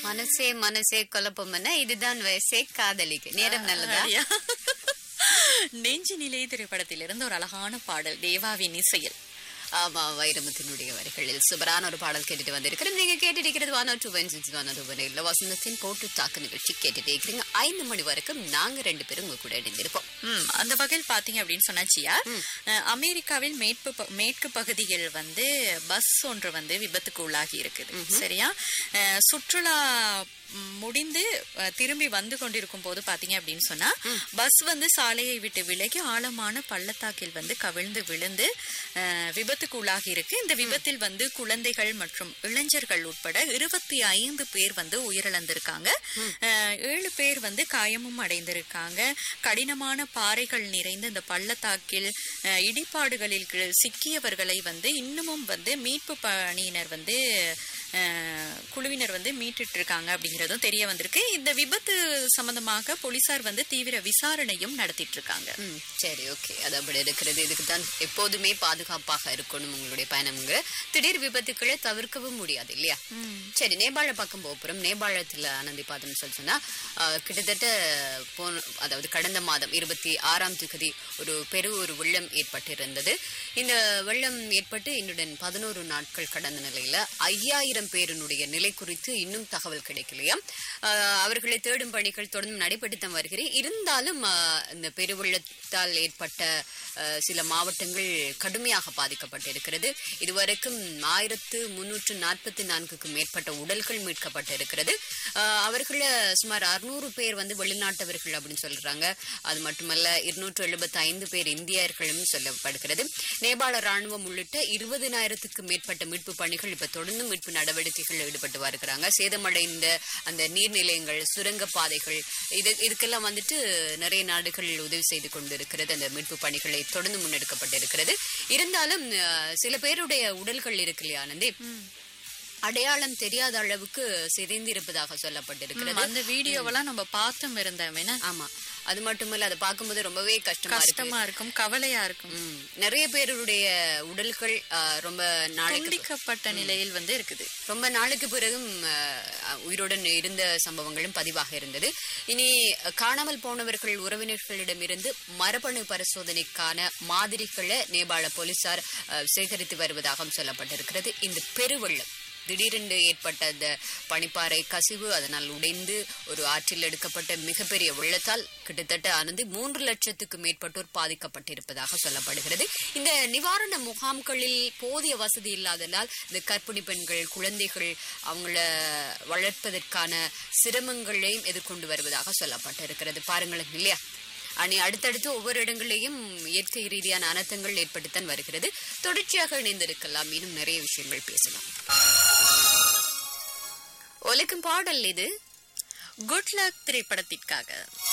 மனசே மனசே குழப்பம்னா இதுதான் வயசே காதலிக்கு நேரம் நல்லதா அப்படியா? நெஞ்சு நிலை திரைப்படத்திலிருந்து ஒரு அழகான பாடல் தேவாவின் இசையில் ஆமா வைரமுத்தினுடைய வரிகளில் சூப்பரான ஒரு பாடல் கேட்டுட்டு வந்திருக்கிறோம் நீங்க கேட்டுட்டு இருக்கிறது one two one six one two one இல்ல வசந்தத்தின் போட்டு தாக்கு நிகழ்ச்சி கேட்டுட்டு இருக்கிறீங்க ஐந்து மணி வரைக்கும் நாங்க ரெண்டு பேரும் உங்க கூட இணைந்திருப்போம் ம், அந்த வகையில் பாத்தீங்க அப்படின்னு சொன்னாச்சியா அஹ், அமெரிக்காவில் மேற்கு ப- மேற்கு பகுதியில் வந்து பஸ் ஒன்று வந்து விபத்துக்கு உள்ளாகி இருக்குது சரியா அஹ், சுற்றுலா ம், முடிந்து அஹ், திரும்பி வந்து கொண்டிருக்கும் போது பாத்தீங்க அப்படின்னு சொன்னா பஸ் வந்து சாலையை விட்டு விலகி ஆழமான பள்ளத்தாக்கில் வந்து கவிழ்ந்து விழுந்து அஹ், விபத்துக்கு உள்ளாகி இருக்கு இந்த விபத்தில் வந்து குழந்தைகள் மற்றும் இளைஞர்கள் உட்பட இருபத்தி ஐந்து பேர் வந்து உயிரிழந்திருக்காங்க அஹ், ஏழு பேர் வந்து காயமும் அடைந்திருக்காங்க கடினமான பாறைகள் நிறைந்த இந்த பள்ளத்தாக்கில் அஹ், இடிபாடுகளில் கி- சிக்கியவர்களை வந்து இன்னமும் வந்து மீட்பு பணியினர் வந்து அஹ், குழுவினர் வந்து மீட்டுட்டு இருக்காங்க அப்படிங்கறதும் தெரிய வந்திருக்கு இந்த விபத்து சம்பந்தமாக போலீசார் வந்து தீவிர விசாரணையும் நடத்திட்டு இருக்காங்க ம், சரி ஓகே அது அப்படி இருக்கிறது இதுக்கு தான் எப்போதுமே பாதுகாப்பாக இருக்கணும் உங்களுடைய பயணம்ங்க திடீர் விபத்துக்களை தவிர்க்கவும் முடியாது இல்லையா சரி நேபாள பக்கம் போக போறோம் நேபாளத்துல ஆனந்தி பார்த்தோம்னு சொல்லி சொன்னா ஆஹ், கிட்டத்தட்ட போன அதாவது கடந்த மாதம் இருபத்தி ஆறாம் தேதி ஒரு பெரு ஒரு வெள்ளம் ஏற்பட்டிருந்தது இந்த வெள்ளம் ஏற்பட்டு இன்னுடன் பதினோரு நாட்கள் கடந்த நிலையில ஐயாயிரம் பேரினுடைய நிலை குறித்து இன்னும் தகவல் கிடைக்கலையா ஆஹ், அவர்களை தேடும் பணிகள் தொடர்ந்து நடைபெற்று தான் வருகிறேன் இருந்தாலும் ஆஹ், இந்த பெருவெள்ளத்தால் ஏற்பட்ட ஆஹ், சில மாவட்டங்கள் கடுமையாக பாதிக்கப்பட்டிருக்கிறது இதுவரைக்கும் ஆயிரத்து முன்னூற்று நாற்பத்தி நான்குக்கும் மேற்பட்ட உடல்கள் மீட்கப்பட்டிருக்கிறது ஆஹ், அவர்கள சுமார் அறுநூறு பேர் வந்து வெளிநாட்டவர்கள் அப்படின்னு சொல்றாங்க அது மட்டுமல்ல இருநூற்று எழுபத்தி ஐந்து பேர் இந்தியர்களும் சொல்லப்படுகிறது நேபாள ராணுவம் உள்ளிட்ட இருபதினாயிரத்துக்கு மேற்பட்ட மீட்பு பணிகள் இப்ப தொடர்ந்து மீட்பு நடவடிக்கைகள் ஈடுபட்டு வருகிறாங்க சேதமடைந்த அந்த நீர்நிலையங்கள் சுரங்க பாதைகள் இது இதுக்கெல்லாம் வந்துட்டு நிறைய நாடுகள் உதவி செய்து கொண்டிருக்கிறது அந்த மீட்பு பணிகளை தொடர்ந்து முன்னெடுக்கப்பட்டிருக்கிறது இருந்தாலும் அஹ், சில பேருடைய உடல்கள் இருக்கு இல்லையா ஆனந்தி அடையாளம் தெரியாத அளவுக்கு சிதைந்திருப்பதாக சொல்லப்பட்டிருக்கிறது அந்த வீடியோவெல்லாம் நம்ம பார்த்தோம் இருந்தோம் என்ன ஆமா அது மட்டுமல்ல அதை பார்க்கும்போது ரொம்பவே கஷ்டமா இருக்கு கஷ்டமா இருக்கும் கவலையா இருக்கும் ம். நிறைய பேருடைய உடல்கள் அஹ், ரொம்ப நாளைக்கு துண்டிக்கப்பட்ட நிலையில் வந்து இருக்குது ரொம்ப நாளுக்கு பிறகும் அஹ், உயிருடன் இருந்த சம்பவங்களும் பதிவாக இருந்தது இனி அஹ், காணாமல் போனவர்கள் உறவினர்களிடமிருந்து மரபணு பரிசோதனைக்கான மாதிரிகளை நேபாள போலீசார் அஹ், சேகரித்து வருவதாகவும் சொல்லப்பட்டிருக்கிறது இந்த பெருவெள்ளம் திடீரென்று ஏற்பட்ட அந்த பனிப்பாறை கசிவு அதனால் உடைந்து ஒரு ஆற்றில் எடுக்கப்பட்ட மிகப்பெரிய வெள்ளத்தால் கிட்டத்தட்ட ஆனது மூன்று லட்சத்துக்கு மேற்பட்டோர் பாதிக்கப்பட்டிருப்பதாக சொல்லப்படுகிறது இந்த நிவாரண முகாம்களில் போதிய வசதி இல்லாததால் இந்த கர்ப்பிணி பெண்கள் குழந்தைகள் அவங்கள வளர்ப்பதற்கான சிரமங்களையும் எதிர்கொண்டு வருவதாக சொல்லப்பட்டிருக்கிறது பாருங்களேன் இல்லையா அணி அடுத்தடுத்து ஒவ்வொரு இடங்களிலேயும் இயற்கை ரீதியான அனர்த்தங்கள் ஏற்பட்டுத்தான் வருகிறது தொடர்ச்சியாக இணைந்திருக்கலாம் இன்னும் நிறைய விஷயங்கள் பேசலாம் ஒலிக்கும் பாடல் இது குட் லக் திரைப்படத்திற்காக